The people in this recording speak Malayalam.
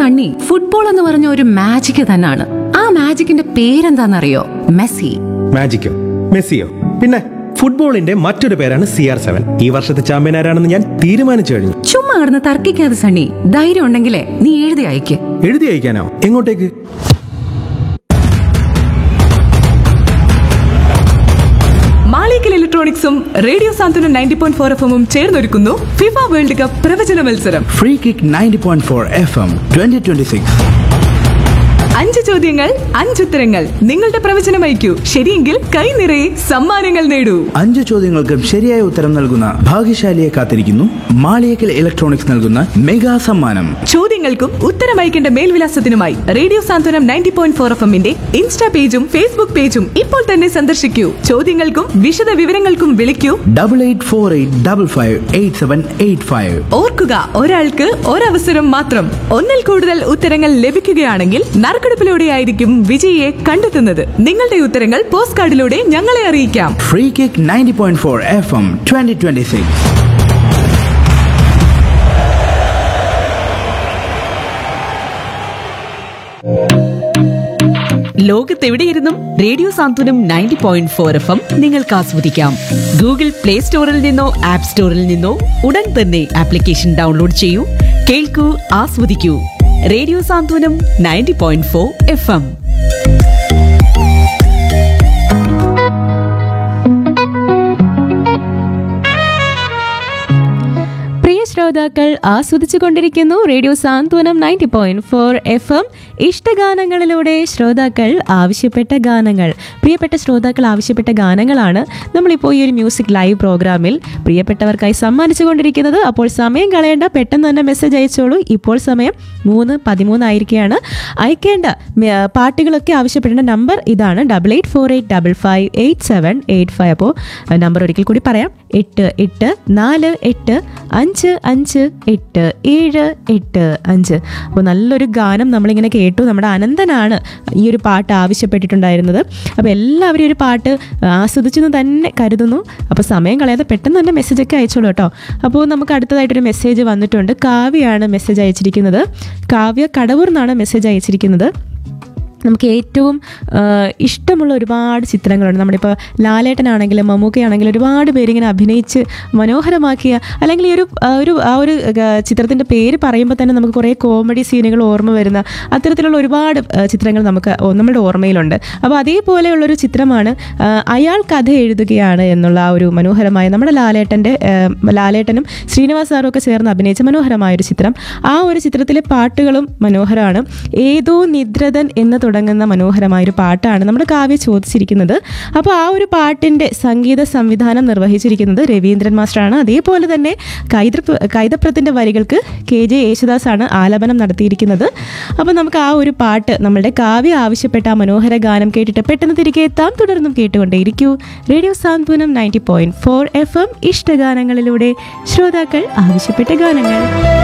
സണ്ണി ഫുട്ബോൾ എന്ന് പറഞ്ഞ ഒരു മാജിക് തന്നെയാണ് ആ മാജിക്കിന്റെ പേരെന്താണെന്നറിയോ മെസ്സി മാജിക്കോ മെസ്സിയോ പിന്നെ ഫുട്ബോളിന്റെ മറ്റൊരു പേരാണ് സി ആർ സെവൻ ഈ വർഷത്തെ ചാമ്പ്യൻ ആരാണെന്ന് ഞാൻ തീരുമാനിച്ചു കഴിഞ്ഞു ചുമ്മാ കിടന്ന് തർക്കിക്കാതെ സണ്ണി ധൈര്യം ഉണ്ടെങ്കിലേ നീ എഴുതി അയക്ക് എഴുതി അയക്കാനോ എങ്ങോട്ടേക്ക് മാളിക്കൽ ഇലക്ട്രോണിക്സും radio Santhwanam ninety point four F എമ്മും ചേർന്നൊരുക്കുന്നു ഫിഫ വേൾഡ് കപ്പ് പ്രവചന മത്സരം free kick ninety point four F M twenty twenty six അഞ്ച് ചോദ്യങ്ങൾ അഞ്ചുത്തരങ്ങൾ നിങ്ങളുടെ പ്രവചനം അയക്കൂ ശരിയെങ്കിൽ കൈ നിറയെ സമ്മാനങ്ങൾ നേടൂ അഞ്ച് ചോദ്യങ്ങൾക്കും ശരിയായ ഉത്തരം നൽകുന്ന ഭാഗ്യശാലിയെ കാത്തിരിക്കുന്നു മാളിയക്കൽ ഇലക്ട്രോണിക്സ് നൽകുന്ന മെഗാ സമ്മാനം ചോദ്യങ്ങൾക്കും ഉത്തരം അയക്കേണ്ട മേൽവിലാസത്തിനുമായി radio Santhwanam ninety point four F എമ്മിന്റെ ഇൻസ്റ്റാ പേജും ഫേസ്ബുക്ക് പേജും ഇപ്പോൾ തന്നെ സന്ദർശിക്കൂ ചോദ്യങ്ങൾക്കും വിശദ വിവരങ്ങൾക്കും വിളിക്കൂ double eight four eight double five eight seven eight five ഓർക്കുക ഒരാൾക്ക് ഒരവസരം മാത്രം ഒന്നിൽ കൂടുതൽ ഉത്തരങ്ങൾ ലഭിക്കുകയാണെങ്കിൽ നറുക്കെടുപ്പിലൂടെയായിരിക്കും വിജയിയെ കണ്ടെത്തുന്നത് നിങ്ങളുടെ ഉത്തരങ്ങൾ പോസ്റ്റ് കാർഡിലൂടെ ഞങ്ങളെ അറിയിക്കാം free kick ninety point four F M twenty twenty six ലോകത്തെവിടെയിരുന്നും radio Santhwanam ninety point four F M നിങ്ങൾക്ക് ആസ്വദിക്കാം ഗൂഗിൾ പ്ലേ സ്റ്റോറിൽ നിന്നോ ആപ്പ് സ്റ്റോറിൽ നിന്നോ ഉടൻ തന്നെ ആപ്ലിക്കേഷൻ ഡൗൺലോഡ് ചെയ്യൂ കേൾക്കൂ ആസ്വദിക്കൂ radio Santhwanam ninety point four F M പ്രിയ ശ്രോതാക്കൾ ആസ്വദിച്ചു കൊണ്ടിരിക്കുന്നു radio Santhwanam ninety point four F M ഇഷ്ടഗാനങ്ങളിലൂടെ ശ്രോതാക്കൾ ആവശ്യപ്പെട്ട ഗാനങ്ങൾ പ്രിയപ്പെട്ട ശ്രോതാക്കൾ ആവശ്യപ്പെട്ട ഗാനങ്ങളാണ് നമ്മളിപ്പോൾ ഈ ഒരു മ്യൂസിക് ലൈവ് പ്രോഗ്രാമിൽ പ്രിയപ്പെട്ടവർക്കായി സമ്മാനിച്ചു കൊണ്ടിരിക്കുന്നത് അപ്പോൾ സമയം കളയേണ്ട പെട്ടെന്ന് തന്നെ മെസ്സേജ് അയച്ചോളൂ ഇപ്പോൾ സമയം മൂന്ന് പതിമൂന്നായിരിക്കുകയാണ് അയക്കേണ്ട മ- പാട്ടുകളൊക്കെ ആവശ്യപ്പെടേണ്ട നമ്പർ ഇതാണ് double eight four eight double five eight seven eight five അപ്പോൾ നമ്പർ ഒരിക്കൽ കൂടി പറയാം എട്ട് എട്ട് നാല് എട്ട് അഞ്ച് അഞ്ച് എട്ട് ഏഴ് എട്ട് അഞ്ച് അപ്പോൾ നല്ലൊരു ഗാനം നമ്മളിങ്ങനെ കേട്ടു നമ്മുടെ അനന്തനാണ് ഈ ഒരു പാട്ട് ആവശ്യപ്പെട്ടിട്ടുണ്ടായിരുന്നത് അപ്പോൾ എല്ലാവരും ഈ ഒരു പാട്ട് ആസ്വദിച്ചെന്ന് തന്നെ കരുതുന്നു അപ്പോൾ സമയം കളയാതെ പെട്ടെന്ന് തന്നെ മെസ്സേജൊക്കെ അയച്ചോളൂ കേട്ടോ അപ്പോൾ നമുക്ക് അടുത്തതായിട്ടൊരു മെസ്സേജ് വന്നിട്ടുണ്ട് കാവ്യയാണ് മെസ്സേജ് അയച്ചിരിക്കുന്നത് കാവ്യ കടവൂർ നിന്നാണ് മെസ്സേജ് അയച്ചിരിക്കുന്നത് നമുക്ക് ഏറ്റവും ആ, ഇഷ്ടമുള്ള ഒരുപാട് ചിത്രങ്ങളുണ്ട് നമ്മളിപ്പോൾ ലാലേട്ടനാണെങ്കിലും മമ്മൂക്കയാണെങ്കിലും ഒരുപാട് പേരിങ്ങനെ അഭിനയിച്ച് മനോഹരമാക്കിയ അല്ലെങ്കിൽ ഈ ഒരു ആ ഒരു ആ ഒരു ചിത്രത്തിൻ്റെ പേര് പറയുമ്പോൾ തന്നെ നമുക്ക് കുറേ കോമഡി സീനുകൾ ഓർമ്മ വരുന്ന അത്തരത്തിലുള്ള ഒരുപാട് ആ, ചിത്രങ്ങൾ നമുക്ക് ഓ- നമ്മുടെ ഓർമ്മയിലുണ്ട് അപ്പോൾ അതേപോലെയുള്ളൊരു ചിത്രമാണ് ആ, അയാൾ കഥ എഴുതുകയാണ് എന്നുള്ള ആ ഒരു മനോഹരമായ നമ്മുടെ ലാലേട്ടൻ്റെ ആ, ലാലേട്ടനും ശ്രീനിവാസ് സാറും ഒക്കെ ചേർന്ന് അഭിനയിച്ച മനോഹരമായ ഒരു ചിത്രം ആ ഒരു ചിത്രത്തിലെ പാട്ടുകളും മനോഹരമാണ് ഏതോ നിദ്രതൻ എന്ന് തുടങ്ങുന്ന മനോഹരമായ ഒരു പാട്ടാണ് നമ്മുടെ കാവ്യ ചോദിച്ചിരിക്കുന്നത് അപ്പോൾ ആ ഒരു പാട്ടിൻ്റെ സംഗീത സംവിധാനം നിർവഹിച്ചിരിക്കുന്നത് രവീന്ദ്രൻ മാസ്റ്ററാണ് അതേപോലെ തന്നെ കൈതപ്ര കൈതപ്രത്തിൻ്റെ വരികൾക്ക് കെ ജെ യേശുദാസാണ് ആലപനം നടത്തിയിരിക്കുന്നത് അപ്പോൾ നമുക്ക് ആ ഒരു പാട്ട് നമ്മളുടെ കാവ്യ ആവശ്യപ്പെട്ട ആ മനോഹര ഗാനം കേട്ടിട്ട് പെട്ടെന്ന് തിരികെ എത്താം തുടർന്നും കേട്ടുകൊണ്ടേയിരിക്കൂ radio Santhwanam ninety point four F M ഇഷ്ടഗാനങ്ങളിലൂടെ ശ്രോതാക്കൾ ആവശ്യപ്പെട്ട ഗാനങ്ങൾ